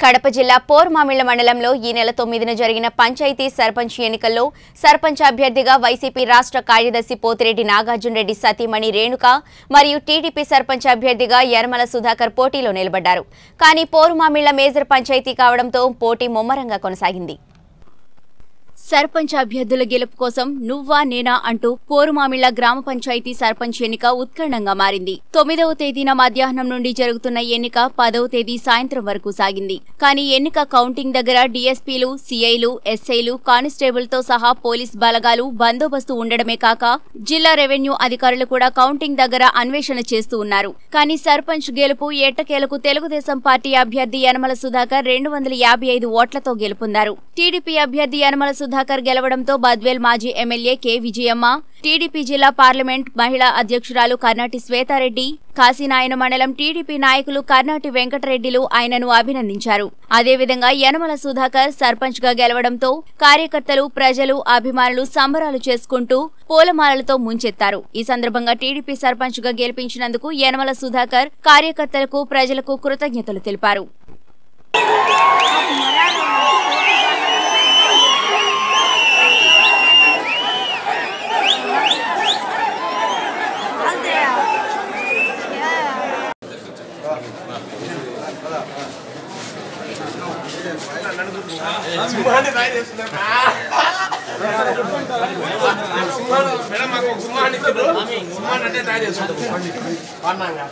కడప జిల్లా పోర్మామిళ్ల మండలంలో ఈ నెల తొమ్మిదిన జరిగిన పంచాయతీ సర్పంచ్ ఎన్నికల్లో సర్పంచ్ అభ్యర్థిగా వైసీపీ రాష్ట్ర కార్యదర్శి పోతిరెడ్డి నాగార్జున రెడ్డి సతీమణి రేణుక మరియు టీడీపీ సర్పంచ్ అభ్యర్థిగా యర్మల సుధాకర్ పోటీలో నిలబడ్డారు కానీ పోరుమామిళ్ల మేజర్ పంచాయతీ కావడంతో పోటీ ముమ్మరంగా కొనసాగింది సర్పంచ్ అభ్యర్థుల గెలుపు కోసం నువ్వా నేనా అంటూ పోరుమామిళ్ల గ్రామ పంచాయతీ సర్పంచ్ ఎన్నిక ఉత్కంఠంగా మారింది తొమ్మిదవ తేదీన మధ్యాహ్నం నుండి జరుగుతున్న ఎన్నిక పదవ తేదీ సాయంత్రం వరకు సాగింది కానీ ఎన్నిక కౌంటింగ్ దగ్గర డీఎస్పీలు సీఐలు ఎస్ఐలు కానిస్టేబుల్ తో సహా పోలీస్ బలగాలు బందోబస్తు ఉండడమే కాక జిల్లా రెవెన్యూ అధికారులు కూడా కౌంటింగ్ దగ్గర అన్వేషణ చేస్తూ ఉన్నారు కానీ సర్పంచ్ గెలుపు ఎట్టకేలకు తెలుగుదేశం పార్టీ అభ్యర్థి యనమల సుధాకర్ రెండు వందల యాభై ఐదు ఓట్లతో గెలుపొందారు టీడీపీ అభ్యర్థి యనమల సుధాకర్ గెలవడంతో బద్వేల్ మాజీ ఎమ్మెల్యే కె విజయమ్మ టీడీపీ జిల్లా పార్లమెంట్ మహిళా అధ్యక్షురాలు కర్నాటి శ్వేతారెడ్డి కాశీనాయన మండలం టీడీపీ నాయకులు కర్నాటి వెంకటరెడ్డిలు ఆయనను అభినందించారు అదేవిధంగా యనమల సుధాకర్ సర్పంచ్ గా గెలవడంతో కార్యకర్తలు ప్రజలు అభిమానులు సంబరాలు చేసుకుంటూ పూలమాలలతో ముంచెత్తారు ఈ సందర్భంగా టీడీపీ సర్పంచ్ గా గెలిపించినందుకు యనమల సుధాకర్ కార్యకర్తలకు ప్రజలకు కృతజ్ఞతలు తెలిపారు సింహాన్ని తయారు చేస్తున్నారు మేడం మాకు ఒక సింహాన్ని ఇచ్చారు సింహాన్ని అంటే తయారు చేస్తుంటారు వాడినాగా